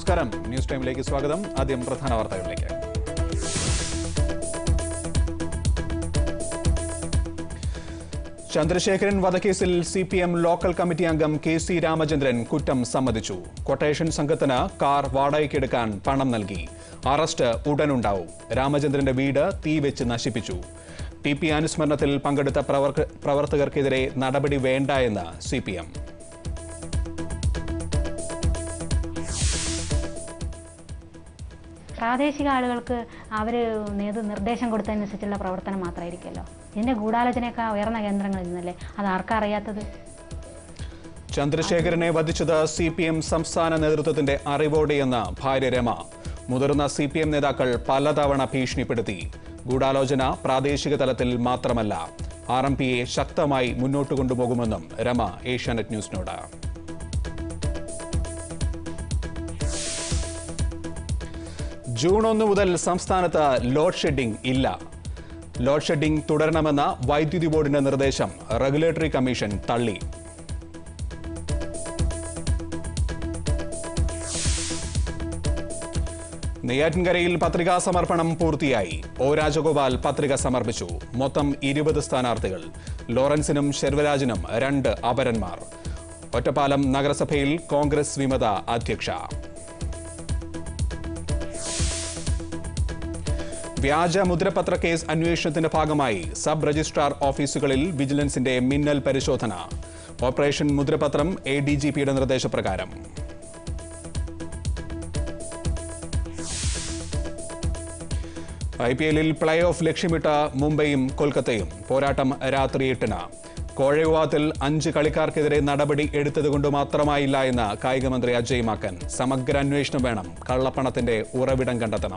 നമസ്കാരം ന്യൂസ് ടൈമിലേക്ക് സ്വാഗതം ആദ്യം പ്രധാന വാർത്തകളിലേക്ക് ചന്ദ്രശേഖരൻ വധക്കേസിൽ C P M local committee അംഗം കെ സി രാമചന്ദ്രൻ കുറ്റം സമ്മതിച്ചു കൊട്ടേഷൻ സംഘത്തിന് കാർ വാടകയ്ക്കെടുക്കാൻ പണം നൽകി അറസ്റ്റ് ഉടനുണ്ടാവും രാമചന്ദ്രന്റെ വീട് തീ വെച്ച് നശിപ്പിച്ചു ടി പി അനുസ്മരണത്തിൽ പങ്കെടുത്ത പ്രവർക്ക- പ്രവർത്തകർക്കെതിരെ നടപടി വേണ്ട എന്ന് സി പി എം പ്രാദേശിക ആളുകൾക്ക് അവർ നേതൃ നിർദ്ദേശം കൊടുത്തതനുസരിച്ചുള്ള പ്രവർത്തനം മാത്രമായിരിക്കുമല്ലോ ഇതിൻ്റെ ഗൂഢാലോചനയൊക്കെ ഉയർന്ന കേന്ദ്രങ്ങളിൽ നിന്നല്ലേ അത് ആർക്കാ അറിയാത്തത് ചന്ദ്രശേഖരനെ വധിച്ചത് സി പി എം സംസ്ഥാന നേതൃത്വത്തിന്റെ അറിവോടെയെന്ന് ഭാര്യ രമ മുതിർന്ന സി പി എം നേതാക്കൾ പലതവണ ഭീഷണിപ്പെടുത്തി ഗൂഢാലോചന പ്രാദേശിക തലത്തിൽ മാത്രമല്ല ആർ എം പിയെ ശക്തമായി മുന്നോട്ട് കൊണ്ടുപോകുമെന്നും രമ ഏഷ്യാനെറ്റ് ന്യൂസിനോട് ജൂൺ ഒന്ന് മുതൽ സംസ്ഥാനത്ത് ലോഡ് ഷെഡിംഗ് ഇല്ല ലോഡ് ഷെഡിംഗ് തുടരണമെന്ന വൈദ്യുതി ബോർഡിന്റെ നിർദ്ദേശം റെഗുലേറ്ററി കമ്മീഷൻ തള്ളി നെയ്യാറ്റിൻകരയിൽ പത്രികാ സമർപ്പണം പൂർത്തിയായി ഒ രാജഗോപാൽ പത്രിക സമർപ്പിച്ചു മൊത്തം ഇരുപത് സ്ഥാനാർത്ഥികൾ ലോറൻസിനും ശെർവരാജിനും രണ്ട് അപരന്മാർ ഒറ്റപ്പാലം നഗരസഭയിൽ കോൺഗ്രസ് വിമത അധ്യക്ഷ വ്യാജ മുദ്രപത്ര കേസ് അന്വേഷണത്തിന്റെ ഭാഗമായി സബ് രജിസ്ട്രാർ ഓഫീസുകളിൽ വിജിലൻസിന്റെ മിന്നൽ പരിശോധന ഓപ്പറേഷൻ മുദ്രപത്രം എ ഡി ജി പിയുടെ നിർദ്ദേശപ്രകാരം ഐ പി എല്ലിൽ പ്ലേ ഓഫ് ലക്ഷ്യമിട്ട മുംബൈയും കൊൽക്കത്തയും പോരാട്ടം രാത്രി എട്ടിന് കോഴവിവാദത്തിൽ അഞ്ച് കളിക്കാർക്കെതിരെ നടപടി എടുത്തതുകൊണ്ട് മാത്രമായില്ല എന്ന് കായികമന്ത്രി അജയ് മാക്കൻ സമഗ്ര അന്വേഷണം വേണം കള്ളപ്പണത്തിന്റെ ഉറവിടം കണ്ടെത്തണം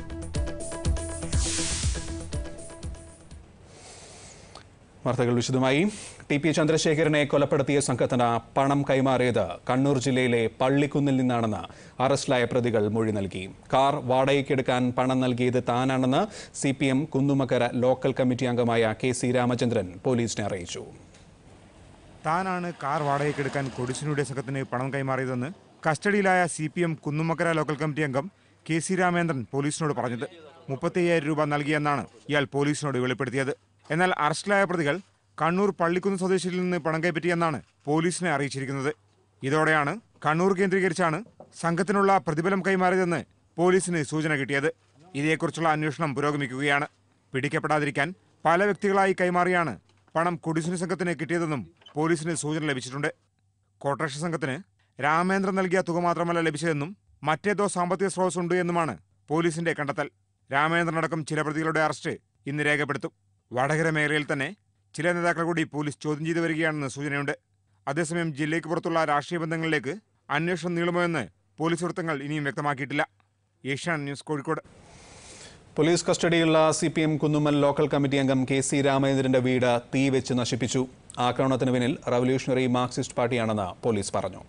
വാർത്തകൾ വിശദമായി ടി പി ചന്ദ്രശേഖരനെ കൊലപ്പെടുത്തിയ സംഘത്തിന് പണം കൈമാറിയത് കണ്ണൂർ ജില്ലയിലെ പള്ളിക്കുന്നിൽ നിന്നാണെന്ന് അറസ്റ്റിലായ പ്രതികൾ മൊഴി നൽകി കാർ വാടകയ്ക്കെടുക്കാൻ പണം നൽകിയത് താനാണെന്ന് C P M Kunnummakkara local committee അംഗമായ കെ സി രാമചന്ദ്രൻ പോലീസിനെ അറിയിച്ചു താനാണ് കാർ വാടകയ്ക്കെടുക്കാൻ കൊടിശിനുടെ സംഘത്തിന് പണം കൈമാറിയതെന്ന് കസ്റ്റഡിയിലായ C P M Kunnummakkara local committee അംഗം കെ സി രാമേന്ദ്രൻ പോലീസിനോട് പറഞ്ഞത് മുപ്പത്തയ്യായിരം രൂപ നൽകിയെന്നാണ് ഇയാൾ പോലീസിനോട് വെളിപ്പെടുത്തിയത് എന്നാൽ അറസ്റ്റിലായ പ്രതികൾ കണ്ണൂർ പള്ളിക്കുന്ന് സ്വദേശിയിൽ നിന്ന് പണം കൈപ്പറ്റിയെന്നാണ് പോലീസിനെ അറിയിച്ചിരിക്കുന്നത് ഇതോടെയാണ് കണ്ണൂർ കേന്ദ്രീകരിച്ചാണ് സംഘത്തിനുള്ള പ്രതിഫലം കൈമാറിയതെന്ന് പോലീസിന് സൂചന കിട്ടിയത് ഇതേക്കുറിച്ചുള്ള അന്വേഷണം പുരോഗമിക്കുകയാണ് പിടിക്കപ്പെടാതിരിക്കാൻ പല വ്യക്തികളായി കൈമാറിയാണ് പണം കൊടിസുനി സംഘത്തിന് കിട്ടിയതെന്നും പോലീസിന് സൂചന ലഭിച്ചിട്ടുണ്ട് കോട്ടേഷൻ സംഘത്തിന് രാമേന്ദ്രൻ നൽകിയ തുക മാത്രമല്ല ലഭിച്ചതെന്നും മറ്റേതോ സാമ്പത്തിക സ്രോതസ് ഉണ്ട് എന്നുമാണ് പോലീസിന്റെ കണ്ടെത്തൽ രാമേന്ദ്രൻ അടക്കം ചില പ്രതികളുടെ അറസ്റ്റ് ഇന്ന് രേഖപ്പെടുത്തും വടകര മേഖലയിൽ തന്നെ ചില നേതാക്കൾ കൂടി പോലീസ് ചോദ്യം ചെയ്തു വരികയാണെന്ന് സൂചനയുണ്ട് അതേസമയം ജില്ലയ്ക്ക് പുറത്തുള്ള രാഷ്ട്രീയ ബന്ധങ്ങളിലേക്ക് അന്വേഷണം നീളുമോ എന്ന് പോലീസ് വൃത്തങ്ങൾ ഇനിയും വ്യക്തമാക്കിയിട്ടില്ല ഏഷ്യാൻ ന്യൂസ് കോഴിക്കോട് പോലീസ് കസ്റ്റഡിയിലുള്ള C P M Kunnummal local committee അംഗം കെ സി രാമചന്ദ്രന്റെ വീട് തീ വെച്ച് നശിപ്പിച്ചു ആക്രമണത്തിന് പിന്നിൽ റവല്യൂഷണറി മാർക്സിസ്റ്റ് പാർട്ടിയാണെന്ന് പോലീസ് പറഞ്ഞു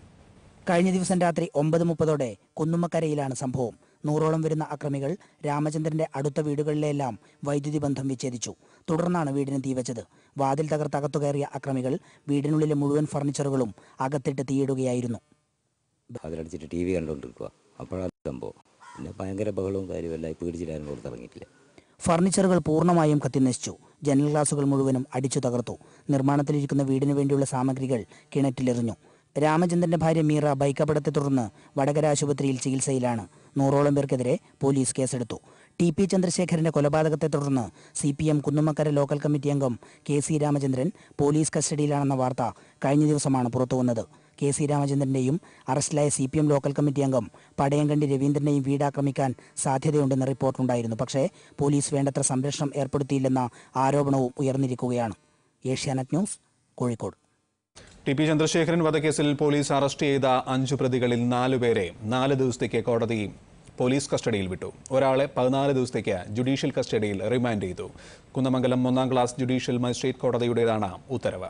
കഴിഞ്ഞ ദിവസം രാത്രി ഒമ്പത് മുപ്പതോടെ കുന്നുമ്മക്കരയിലാണ് സംഭവം നൂറോളം വരുന്ന അക്രമികൾ രാമചന്ദ്രന്റെ അടുത്ത വീടുകളിലെല്ലാം വൈദ്യുതി ബന്ധം വിച്ഛേദിച്ചു തുടർന്നാണ് വീടിന് തീവച്ചത് വാതിൽ തകർത്ത് അകത്തു കയറിയ അക്രമികൾ വീടിനുള്ളിലെ മുഴുവൻ ഫർണിച്ചറുകളും അകത്തിട്ട് തീയിടുകയായിരുന്നു അതിലടിച്ചിട്ട് ടി വി കണ്ടുകൊണ്ടിരിക്കുക അപ്പോഴാണ് സംഭവം പിന്നെ ഭയങ്കര ബഹളവും കാര്യമല്ല പേടിച്ചിട്ടായിരുന്നു പുറത്തിറങ്ങിയിട്ടില്ല ഫർണിച്ചറുകൾ പൂർണ്ണമായും കത്തിനശിച്ചു ജനൽ ഗ്ലാസുകൾ മുഴുവനും അടിച്ചു തകർത്തു നിർമ്മാണത്തിലിരിക്കുന്ന വീടിനു വേണ്ടിയുള്ള സാമഗ്രികൾ കിണറ്റിലെറിഞ്ഞു രാമചന്ദ്രന്റെ ഭാര്യ മീറ ബൈക്കപടത്തെ തുടർന്ന് വടകര ആശുപത്രിയിൽ ചികിത്സയിലാണ് നൂറോളം പേർക്കെതിരെ പോലീസ് കേസെടുത്തു ടി പി ചന്ദ്രശേഖരന്റെ കൊലപാതകത്തെ തുടർന്ന് C P M Kunnummakkara local committee അംഗം കെ സി രാമചന്ദ്രൻ പോലീസ് കസ്റ്റഡിയിലാണെന്ന വാർത്ത കഴിഞ്ഞ ദിവസമാണ് പുറത്തുവന്നത് കെ സി രാമചന്ദ്രന്റെയും അറസ്റ്റിലായ C P M local committee അംഗം പടയങ്കണ്ടി രവീന്ദ്രനെയും വീട് ആക്രമിക്കാൻ സാധ്യതയുണ്ടെന്ന റിപ്പോർട്ടുണ്ടായിരുന്നു പക്ഷേ പോലീസ് വേണ്ടത്ര സംരക്ഷണം ഏർപ്പെടുത്തിയില്ലെന്ന ആരോപണവും ഉയർന്നിരിക്കുകയാണ് Asianet news Kozhikode T P Chandrasekharan വധക്കേസിൽ പോലീസ് അറസ്റ്റ് ചെയ്ത അഞ്ചു പ്രതികളിൽ നാലുപേരെ നാല് ദിവസത്തേക്ക് കോടതി പോലീസ് കസ്റ്റഡിയിൽ വിട്ടു ഒരാളെ പതിനാല് ദിവസത്തേക്ക് ജുഡീഷ്യൽ കസ്റ്റഡിയിൽ റിമാൻഡ് ചെയ്തു കുന്നമംഗലം ഒന്നാം ക്ലാസ് ജുഡീഷ്യൽ മജിസ്ട്രേറ്റ് കോടതിയുടേതാണ് ഉത്തരവ്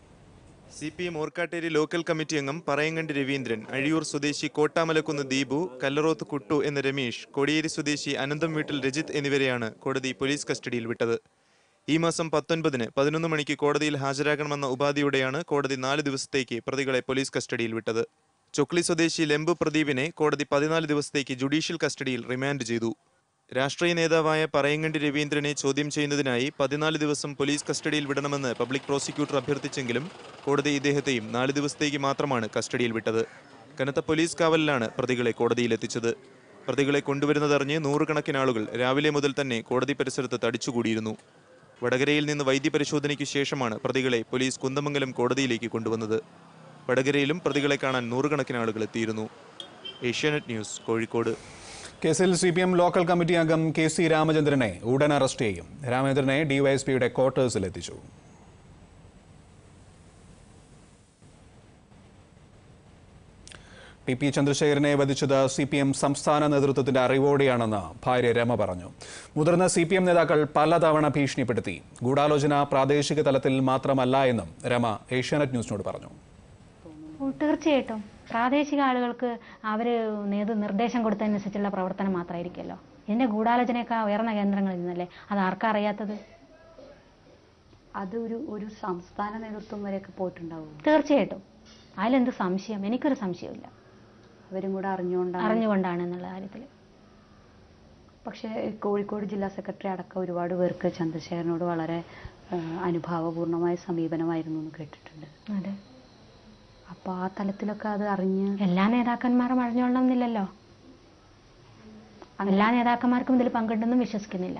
C P M Orkkatteri local committee അംഗം പറയങ്കണ്ടി രവീന്ദ്രൻ അഴിയൂർ സ്വദേശി കോട്ടാമലക്കുന്ന് ദീപു കല്ലറോത്ത് കുട്ടു എന്ന രമേശ് കോടിയേരി സ്വദേശി അനന്തം വീട്ടിൽ രജിത് എന്നിവരെയാണ് കോടതി പോലീസ് കസ്റ്റഡിയിൽ വിട്ടത് ഈ മാസം പത്തൊൻപതിന് പതിനൊന്ന് മണിക്ക് കോടതിയിൽ ഹാജരാകണമെന്ന ഉപാധിയോടെയാണ് കോടതി നാല് ദിവസത്തേക്ക് പ്രതികളെ പോലീസ് കസ്റ്റഡിയിൽ വിട്ടത് ചൊക്ലി സ്വദേശി ലെമ്പു പ്രദീപിനെ കോടതി പതിനാല് ദിവസത്തേക്ക് ജുഡീഷ്യൽ കസ്റ്റഡിയിൽ റിമാൻഡ് ചെയ്തു രാഷ്ട്രീയ നേതാവായ പറയങ്കണ്ടി രവീന്ദ്രനെ ചോദ്യം ചെയ്യുന്നതിനായി പതിനാല് ദിവസം പോലീസ് കസ്റ്റഡിയിൽ വിടണമെന്ന് പബ്ലിക് പ്രോസിക്യൂട്ടർ അഭ്യർത്ഥിച്ചെങ്കിലും കോടതി ഇദ്ദേഹത്തെയും നാല് ദിവസത്തേക്ക് മാത്രമാണ് കസ്റ്റഡിയിൽ വിട്ടത് കനത്ത പോലീസ് കാവലിലാണ് പ്രതികളെ കോടതിയിലെത്തിച്ചത് പ്രതികളെ കൊണ്ടുവരുന്നതറിഞ്ഞ് നൂറുകണക്കിന് ആളുകൾ രാവിലെ മുതൽ തന്നെ കോടതി പരിസരത്ത് തടിച്ചുകൂടിയിരുന്നു വടകരയിൽ നിന്ന് വൈദ്യപരിശോധനയ്ക്കു ശേഷമാണ് പ്രതികളെ പോലീസ് കുന്ദമംഗലം കോടതിയിലേക്ക് കൊണ്ടുവന്നത് വടകരയിലും പ്രതികളെ കാണാൻ നൂറുകണക്കിന് ആളുകൾ എത്തിയിരുന്നു ഏഷ്യാനെറ്റ് ന്യൂസ് കോഴിക്കോട് കേസിൽ C P M local committee അംഗം കെ സി രാമചന്ദ്രനെ ഉടൻ അറസ്റ്റ് ചെയ്യും രാമചന്ദ്രനെ ഡിവൈഎസ്പിയുടെ ക്വാർട്ടേഴ്സിൽ എത്തിച്ചു ടി പി ചന്ദ്രശേഖരനെ വധിച്ചത് സി പി എം സംസ്ഥാന നേതൃത്വത്തിന്റെ അറിവോടെയാണെന്ന് ഭാര്യ രമ പറഞ്ഞു മുതിർന്ന സി പി എം നേതാക്കൾ പലതവണ ഭീഷണിപ്പെടുത്തി ഗൂഢാലോചന പ്രാദേശിക തലത്തിൽ മാത്രമല്ല എന്നും രമ ഏഷ്യാനെറ്റ് ന്യൂസിനോട് പറഞ്ഞു ഓ, തീർച്ചയായിട്ടും പ്രാദേശിക ആളുകൾക്ക് അവർ നേതൃ നിർദ്ദേശം കൊടുത്തതനുസരിച്ചുള്ള പ്രവർത്തനം മാത്രമായിരിക്കുമല്ലോ ഇതിൻ്റെ ഗൂഢാലോചനയൊക്കെ ഉയർന്ന കേന്ദ്രങ്ങളിൽ നിന്നല്ലേ അത് ആർക്കാ അറിയാത്തത് അത് ഒരു ഒരു സംസ്ഥാന നേതൃത്വം വരെയൊക്കെ പോയിട്ടുണ്ടാവും തീർച്ചയായിട്ടും അതിലെന്ത് സംശയം എനിക്കൊരു സംശയമില്ല അവരും കൂടെ അറിഞ്ഞുകൊണ്ടാണ് അറിഞ്ഞുകൊണ്ടാണ് എന്നുള്ള കാര്യത്തിൽ പക്ഷേ കോഴിക്കോട് ജില്ലാ സെക്രട്ടറി അടക്കം ഒരുപാട് പേർക്ക് ചന്ദ്രശേഖരനോട് വളരെ ആ, അനുഭാവപൂർണമായ സമീപനമായിരുന്നു എന്ന് കേട്ടിട്ടുണ്ട് അതെ അപ്പോൾ ആ തലത്തിലൊക്കെ അത് അറിഞ്ഞ് എല്ലാ നേതാക്കന്മാരും അറിഞ്ഞോളണം എന്നില്ലല്ലോ എല്ലാ നേതാക്കന്മാർക്കും ഇതിൽ പങ്കുണ്ടെന്നും വിശ്വസിക്കുന്നില്ല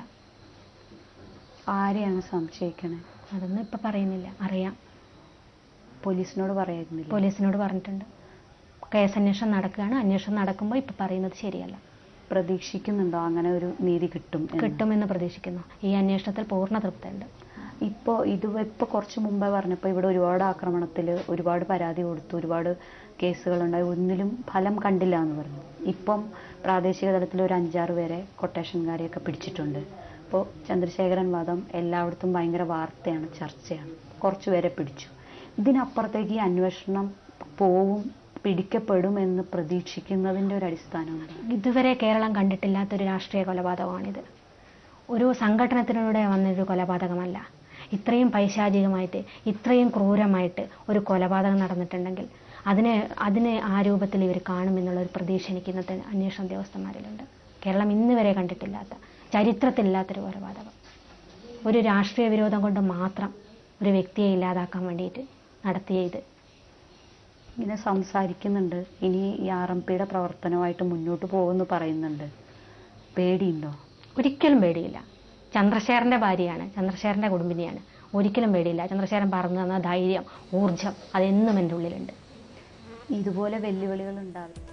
ആരെയാണ് സംശയിക്കണേ അതൊന്നും ഇപ്പം പറയുന്നില്ല അറിയാം പോലീസിനോട് പറയായിരുന്നില്ല പോലീസിനോട് പറഞ്ഞിട്ടുണ്ട് കേസ് അന്വേഷണം നടക്കുകയാണ് അന്വേഷണം നടക്കുമ്പോൾ ഇപ്പം പറയുന്നത് ശരിയല്ല പ്രതീക്ഷിക്കുന്നുണ്ടോ അങ്ങനെ ഒരു നീതി കിട്ടും എന്ന്? കിട്ടുമെന്ന് പ്രതീക്ഷിക്കുന്നു ഈ അന്വേഷണത്തിൽ പൂർണ്ണ തൃപ്തിയുണ്ട് ഇപ്പോൾ ഇത് ഇപ്പോൾ കുറച്ച് മുമ്പേ പറഞ്ഞപ്പോൾ ഇവിടെ ഒരുപാട് ആക്രമണത്തിൽ ഒരുപാട് പരാതി കൊടുത്തു ഒരുപാട് കേസുകളുണ്ടായി ഒന്നിലും ഫലം കണ്ടില്ല എന്ന് പറഞ്ഞു ഇപ്പം പ്രാദേശിക തലത്തിൽ ഒരു അഞ്ചാറ് പേരെ കൊട്ടേഷൻകാരെയൊക്കെ പിടിച്ചിട്ടുണ്ട് അപ്പോൾ ചന്ദ്രശേഖരൻ വധം എല്ലായിടത്തും ഭയങ്കര വാർത്തയാണ് ചർച്ചയാണ് കുറച്ച് പേരെ പിടിച്ചു ഇതിനപ്പുറത്തേക്ക് ഈ അന്വേഷണം പോവും പിടിക്കപ്പെടുമെന്ന് പ്രതീക്ഷിക്കുന്നതിൻ്റെ ഒരു അടിസ്ഥാനമുണ്ട് ഇതുവരെ കേരളം കണ്ടിട്ടില്ലാത്തൊരു രാഷ്ട്രീയ കൊലപാതകമാണിത് ഒരു സംഘടനത്തിലൂടെ വന്നൊരു കൊലപാതകമല്ല ഇത്രയും പൈശാചികമായിട്ട് ഇത്രയും ക്രൂരമായിട്ട് ഒരു കൊലപാതകം നടന്നിട്ടുണ്ടെങ്കിൽ അതിനെ അതിനെ ആ രൂപത്തിൽ ഇവർ കാണുമെന്നുള്ള ഒരു പ്രതീക്ഷ എനിക്ക് ഇന്നത്തെ അന്വേഷണ ഉദ്യോഗസ്ഥന്മാരിലുണ്ട് കേരളം ഇന്ന് വരെ കണ്ടിട്ടില്ലാത്ത ചരിത്രത്തിലില്ലാത്തൊരു കൊലപാതകം ഒരു രാഷ്ട്രീയ വിരോധം കൊണ്ട് മാത്രം ഒരു വ്യക്തിയെ ഇല്ലാതാക്കാൻ വേണ്ടിയിട്ട് നടത്തിയ ഇത് ഇങ്ങനെ സംസാരിക്കുന്നുണ്ട് ഇനി ഈ ആർ എം പിയുടെ പ്രവർത്തനമായിട്ട് മുന്നോട്ട് പോകുമെന്ന് പറയുന്നുണ്ട് പേടിയുണ്ടോ ഒരിക്കലും പേടിയില്ല ചന്ദ്രശേഖരൻ്റെ ഭാര്യയാണ് ചന്ദ്രശേഖരൻ്റെ കുടുംബിനിയാണ് ഒരിക്കലും പേടിയില്ല ചന്ദ്രശേഖരൻ പറഞ്ഞു തന്ന ധൈര്യം ഊർജം അതെന്നും എൻ്റെ ഉള്ളിലുണ്ട് ഇതുപോലെ വെല്ലുവിളികൾ ഉണ്ടാവില്ല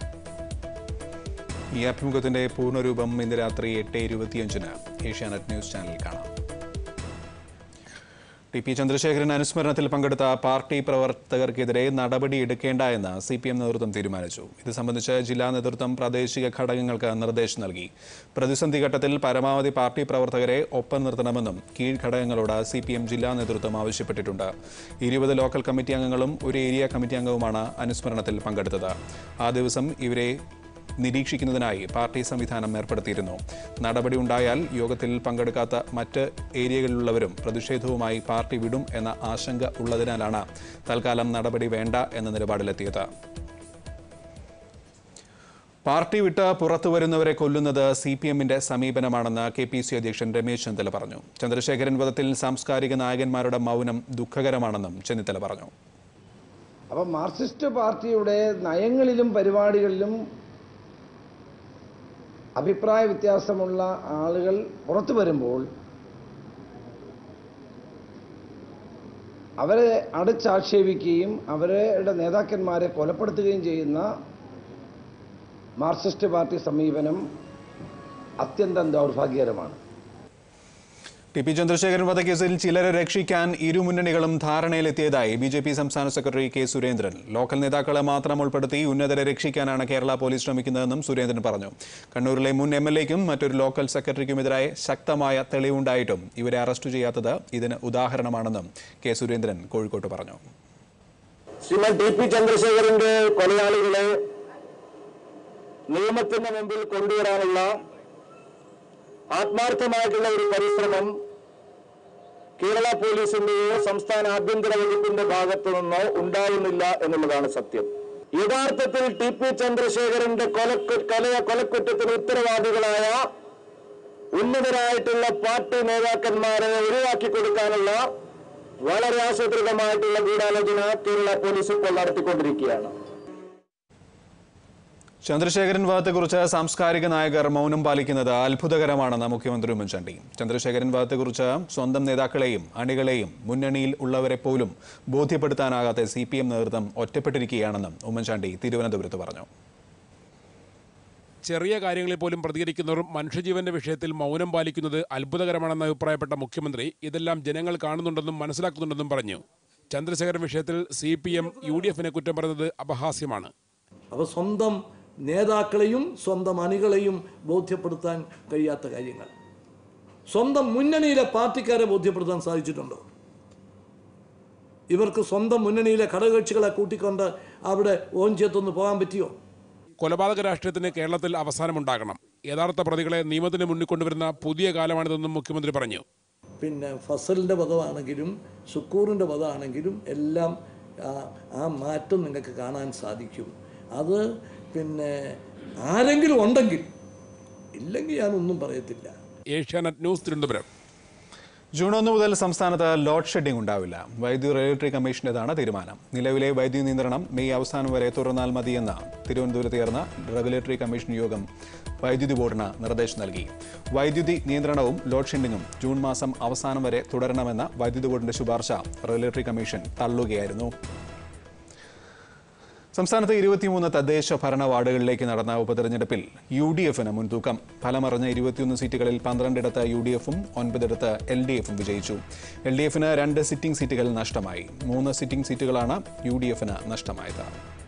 ഈ അഭിമുഖത്തിന്റെ പൂർണ്ണരൂപം ഇന്ന് രാത്രി എട്ട് ഇരുപത്തിയഞ്ചിന് ഏഷ്യാനെറ്റ് ന്യൂസ് ചാനലിൽ കാണാം ടി പി ചന്ദ്രശേഖരൻ അനുസ്മരണത്തിൽ പങ്കെടുത്ത പാർട്ടി പ്രവർത്തകർക്കെതിരെ നടപടി എടുക്കേണ്ട എന്ന് സി പി എം നേതൃത്വം തീരുമാനിച്ചു ഇത് സംബന്ധിച്ച് ജില്ലാ നേതൃത്വം പ്രാദേശിക ഘടകങ്ങൾക്ക് നിർദ്ദേശം നൽകി പ്രതിസന്ധി ഘട്ടത്തിൽ പരമാവധി പാർട്ടി പ്രവർത്തകരെ ഒപ്പം നിർത്തണമെന്നും കീഴ്ഘടകങ്ങളോട് സി പി എം ജില്ലാ നേതൃത്വം ആവശ്യപ്പെട്ടിട്ടുണ്ട് ഇരുപത് ലോക്കൽ കമ്മിറ്റി അംഗങ്ങളും ഒരു ഏരിയ കമ്മിറ്റി അംഗവുമാണ് അനുസ്മരണത്തിൽ പങ്കെടുത്തത് ആ ദിവസം ഇവരെ നിരീക്ഷിക്കുന്നതിനായി പാർട്ടി സംവിധാനം ഏർപ്പെടുത്തിയിരുന്നു നടപടി ഉണ്ടായാൽ യോഗത്തിൽ പങ്കെടുക്കാത്ത മറ്റ് ഏരിയകളിലുള്ളവരും പ്രതിഷേധവുമായി പാർട്ടി വിടും എന്ന ആശങ്ക ഉള്ളതിനാലാണ് തൽക്കാലം നടപടി വേണ്ട എന്ന നിലപാടിലെത്തിയത് പാർട്ടി വിട്ട് പുറത്തു വരുന്നവരെ കൊല്ലുന്നത് സി പി എമ്മിന്റെ സമീപനമാണെന്ന് കെ പി സി അധ്യക്ഷൻ രമേശ് ചെന്നിത്തല പറഞ്ഞു ചന്ദ്രശേഖരൻ വധത്തിൽ സാംസ്കാരിക നായകന്മാരുടെ മൗനം ദുഃഖകരമാണെന്നും ചെന്നിത്തല പറഞ്ഞു അപ്പം മാർക്സിസ്റ്റ് പാർട്ടിയുടെ നയങ്ങളിലും പരിപാടികളിലും അഭിപ്രായ വ്യത്യാസമുള്ള ആളുകൾ പുറത്തു വരുമ്പോൾ അവരെ അടച്ചാക്ഷേപിക്കുകയും അവരുടെ നേതാക്കന്മാരെ കൊലപ്പെടുത്തുകയും ചെയ്യുന്ന മാർക്സിസ്റ്റ് പാർട്ടി സമീപനം അത്യന്തം ദൗർഭാഗ്യകരമാണ് ടി പി ചന്ദ്രശേഖരൻ വധക്കേസിൽ ചിലരെ രക്ഷിക്കാൻ ഇരു മുന്നണികളും ധാരണയിലെത്തിയതായി ബി ജെ പി സംസ്ഥാന സെക്രട്ടറി കെ സുരേന്ദ്രൻ ലോക്കൽ നേതാക്കളെ മാത്രം ഉൾപ്പെടുത്തി ഉന്നതരെ രക്ഷിക്കാനാണ് കേരള പോലീസ് ശ്രമിക്കുന്നതെന്നും സുരേന്ദ്രൻ പറഞ്ഞു കണ്ണൂരിലെ മുൻ എം എൽ എക്കും മറ്റൊരു ലോക്കൽ സെക്രട്ടറിക്കുമെതിരായ ശക്തമായ തെളിവുണ്ടായിട്ടും ഇവരെ അറസ്റ്റ് ചെയ്യാത്തത് ഇതിന് ഉദാഹരണമാണെന്നും കെ സുരേന്ദ്രൻ കോഴിക്കോട്ട് പറഞ്ഞു ശ്രീമാൻ ടി പി ചന്ദ്രശേഖരന്റെ കൊലയാളികളെ നിയമത്തിന് മുമ്പിൽ കൊണ്ടുവരാനുള്ള ആത്മാർത്ഥമായിട്ടുള്ള ഒരു പരിശ്രമം കേരള പോലീസിന്റെയോ സംസ്ഥാന ആഭ്യന്തര വകുപ്പിന്റെ ഭാഗത്തു നിന്നോ ഉണ്ടാകുന്നില്ല എന്നുള്ളതാണ് സത്യം യഥാർത്ഥത്തിൽ ടി പി ചന്ദ്രശേഖരന്റെ കൊലക്കു കൊല കൊലക്കുറ്റത്തിന് ഉത്തരവാദികളായ ഉന്നതരായിട്ടുള്ള പാർട്ടി നേതാക്കന്മാരെ ഒഴിവാക്കി കൊടുക്കാനുള്ള വളരെ ആസൂത്രിതമായിട്ടുള്ള ഗൂഢാലോചന കേരള പോലീസ് ഇപ്പോൾ നടത്തിക്കൊണ്ടിരിക്കുകയാണ് ചന്ദ്രശേഖരൻ വധത്തെക്കുറിച്ച് സാംസ്കാരിക നായകർ മൗനം പാലിക്കുന്നത് അത്ഭുതകരമാണെന്ന് മുഖ്യമന്ത്രി ഉമ്മൻചാണ്ടി ചന്ദ്രശേഖരൻ വധത്തെക്കുറിച്ച് സ്വന്തം നേതാക്കളെയും അണികളെയും മുന്നണിയിൽ ഉള്ളവരെ പോലും ബോധ്യപ്പെടുത്താനാകാത്ത സി പി എം നേതൃത്വം ഒറ്റപ്പെട്ടിരിക്കുകയാണെന്നും ഉമ്മൻചാണ്ടി തിരുവനന്തപുരത്ത് പറഞ്ഞു ചെറിയ കാര്യങ്ങളിൽ പോലും പ്രതികരിക്കുന്നവർ മനുഷ്യജീവന്റെ വിഷയത്തിൽ മൗനം പാലിക്കുന്നത് അത്ഭുതകരമാണെന്ന് അഭിപ്രായപ്പെട്ട മുഖ്യമന്ത്രി ഇതെല്ലാം ജനങ്ങൾ കാണുന്നുണ്ടെന്നും മനസ്സിലാക്കുന്നുണ്ടെന്നും പറഞ്ഞു ചന്ദ്രശേഖരൻ വിഷയത്തിൽ C P M U D എഫിനെ കുറ്റം പറയുന്നത് അപഹാസ്യമാണ് അപ്പോൾ സ്വന്തം നേതാക്കളെയും സ്വന്തം അണികളെയും ബോധ്യപ്പെടുത്താൻ കഴിയാത്ത കാര്യങ്ങൾ സ്വന്തം മുന്നണിയിലെ പാർട്ടിക്കാരെ ബോധ്യപ്പെടുത്താൻ സാധിച്ചിട്ടുണ്ടോ ഇവർക്ക് സ്വന്തം മുന്നണിയിലെ ഘടകകക്ഷികളെ കൂട്ടിക്കൊണ്ട് അവിടെ ഓഞ്ചിയത്തൊന്ന് പോകാൻ പറ്റിയോ കൊലപാതക രാഷ്ട്രീയത്തിന് കേരളത്തിൽ അവസാനമുണ്ടാകണം യഥാർത്ഥ പ്രതികളെ നിയമത്തിന് മുന്നിൽ കൊണ്ടുവരുന്ന പുതിയ കാലമാണിതെന്നും മുഖ്യമന്ത്രി പറഞ്ഞു പിന്നെ ഫസലിൻ്റെ പദമാണെങ്കിലും സുക്കൂറിൻ്റെ പദമാണെങ്കിലും എല്ലാം ആ- ആ മാറ്റം നിങ്ങൾക്ക് കാണാൻ സാധിക്കും അത് പിന്നെ ആരെങ്കിലും ഉണ്ടെങ്കിൽ ഇല്ലെങ്കിൽ ഞാനൊന്നും പറയത്തില്ല ഏഷ്യാനെറ്റ് ന്യൂസ് തിരുവനന്തപുരം ജൂൺ ഒന്ന് മുതൽ സംസ്ഥാനത്ത് ലോഡ് ഷെഡിംഗ് ഉണ്ടാവില്ല വൈദ്യുതി റെഗുലേറ്ററി കമ്മീഷന്റേതാണ് തീരുമാനം നിലവിലെ വൈദ്യുതി നിയന്ത്രണം മെയ് അവസാനം വരെ തുടർന്നാൽ മതിയെന്ന് തിരുവനന്തപുരത്ത് ചേർന്ന റെഗുലേറ്ററി കമ്മീഷൻ യോഗം വൈദ്യുതി ബോർഡിന് നിർദ്ദേശം നൽകി വൈദ്യുതി നിയന്ത്രണവും ലോഡ് ഷെഡിംഗും ജൂൺ മാസം അവസാനം വരെ തുടരണമെന്ന വൈദ്യുതി ബോർഡിന്റെ ശുപാർശ റെഗുലേറ്ററി കമ്മീഷൻ തള്ളുകയായിരുന്നു സംസ്ഥാനത്ത് ഇരുപത്തിമൂന്ന് തദ്ദേശ ഭരണ വാർഡുകളിലേക്ക് നടന്ന ഉപതെരഞ്ഞെടുപ്പിൽ യു ഡി എഫിന് മുൻതൂക്കം ഫലമറിഞ്ഞ ഇരുപത്തിയൊന്ന് സീറ്റുകളിൽ പന്ത്രണ്ടിടത്ത് യു ഡി എഫും ഒൻപതിടത്ത് എൽ ഡി എഫും വിജയിച്ചു എൽ ഡി എഫിന് രണ്ട് സിറ്റിംഗ് സീറ്റുകൾ നഷ്ടമായി മൂന്ന് സിറ്റിംഗ് സീറ്റുകളാണ് യു ഡി എഫിന് നഷ്ടമായത്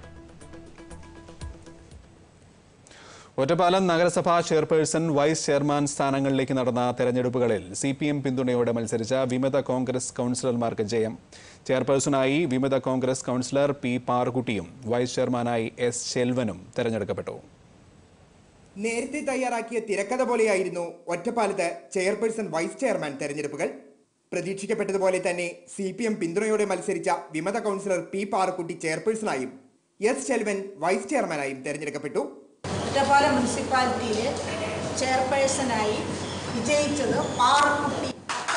ഒറ്റപ്പാലം നഗരസഭാ ചെയർപേഴ്സൺ വൈസ് ചെയർമാൻ സ്ഥാനങ്ങളിലേക്ക് നടന്ന തെരഞ്ഞെടുപ്പുകളിൽ സി പി എം പിന്തുണയോടെ മത്സരിച്ച വിമത കോൺഗ്രസ് കൗൺസിലർമാർക്ക് ജയം ചെയർപേഴ്സണായി വിമത കോൺഗ്രസ് കൗൺസിലർ പി പാറുകുട്ടിയും വൈസ് ചെയർമാനായി എസ് ശെൽവനും തെരഞ്ഞെടുക്കപ്പെട്ടു നേരത്തെ തയ്യാറാക്കിയ തിരക്കഥ പോലെയായിരുന്നു ഒറ്റപ്പാലത്ത് ചെയർപേഴ്സൺ വൈസ് ചെയർമാൻ തെരഞ്ഞെടുപ്പുകൾ പ്രതീക്ഷിക്കപ്പെട്ടതുപോലെ തന്നെ സി പി എം പിന്തുണയോടെ മത്സരിച്ച വിമത കൗൺസിലർ പി പാറക്കുട്ടി ചെയർപേഴ്സണായും എസ് ശെൽവൻ വൈസ് ചെയർമാനായും തെരഞ്ഞെടുക്കപ്പെട്ടു ഒറ്റപ്പാലം മുനിസിപ്പാലിറ്റിയിലെ ചെയർപേഴ്സണായി വിജയിച്ചത് പാറക്കുട്ടി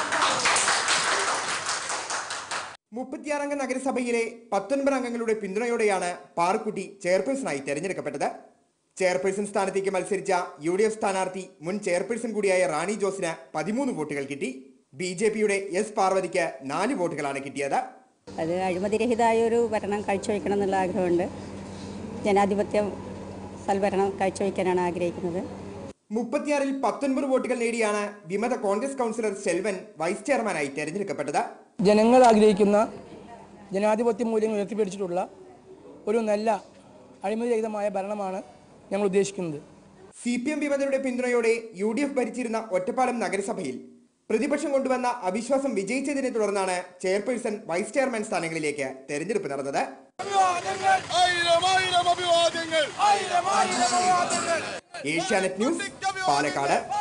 മുപ്പത്തിയാറംഗ നഗരസഭയിലെ പത്തൊൻപത് അംഗങ്ങളുടെ പിന്തുണയോടെയാണ് പാറക്കുട്ടി ചെയർപേഴ്സണായി തെരഞ്ഞെടുക്കപ്പെട്ടത് ചെയർപേഴ്സൺ സ്ഥാനത്തേക്ക് മത്സരിച്ച യു ഡി എഫ് സ്ഥാനാർത്ഥി മുൻ ചെയർപേഴ്സൺ കൂടിയായ റാണി ജോസിന് പതിമൂന്ന് വോട്ടുകൾ കിട്ടി ബി ജെ പിയുടെ എസ് പാർവതിക്ക് നാല് വോട്ടുകളാണ് കിട്ടിയത് അത് അഴിമതിരഹിതമായ ഒരു ഭരണം കാഴ്ചവെക്കണം എന്നുള്ള ആഗ്രഹമുണ്ട് ജനാധിപത്യം സൽഭരണം കാഴ്ചവെക്കാനാണ് ആഗ്രഹിക്കുന്നത് മുപ്പത്തിയാറിൽ പത്തൊൻപത് വോട്ടുകൾ നേടിയാണ് വിമത കോൺഗ്രസ് കൗൺസിലർ സെൽവൻ വൈസ് ചെയർമാനായി തെരഞ്ഞെടുക്കപ്പെട്ടത് ജനങ്ങൾ ആഗ്രഹിക്കുന്ന ജനാധിപത്യ മൂല്യങ്ങൾ ഉയർത്തിപ്പിടിച്ചിട്ടുള്ള ഒരു നല്ല അഴിമതിരഹിതമായ ഭരണമാണ് ഞങ്ങൾ ഉദ്ദേശിക്കുന്നത് സി പി എം വിമതരുടെ പിന്തുണയോടെ യു ഡി എഫ് ഭരിച്ചിരുന്ന ഒറ്റപ്പാലം നഗരസഭയിൽ പ്രതിപക്ഷം കൊണ്ടുവന്ന അവിശ്വാസം വിജയിച്ചതിനെ തുടർന്നാണ് ചെയർപേഴ്സൺ വൈസ് ചെയർമാൻ സ്ഥാനങ്ങളിലേക്ക് തെരഞ്ഞെടുപ്പ് നടന്നത് ഏഷ്യാനെറ്റ് ന്യൂസ് പാലക്കാട്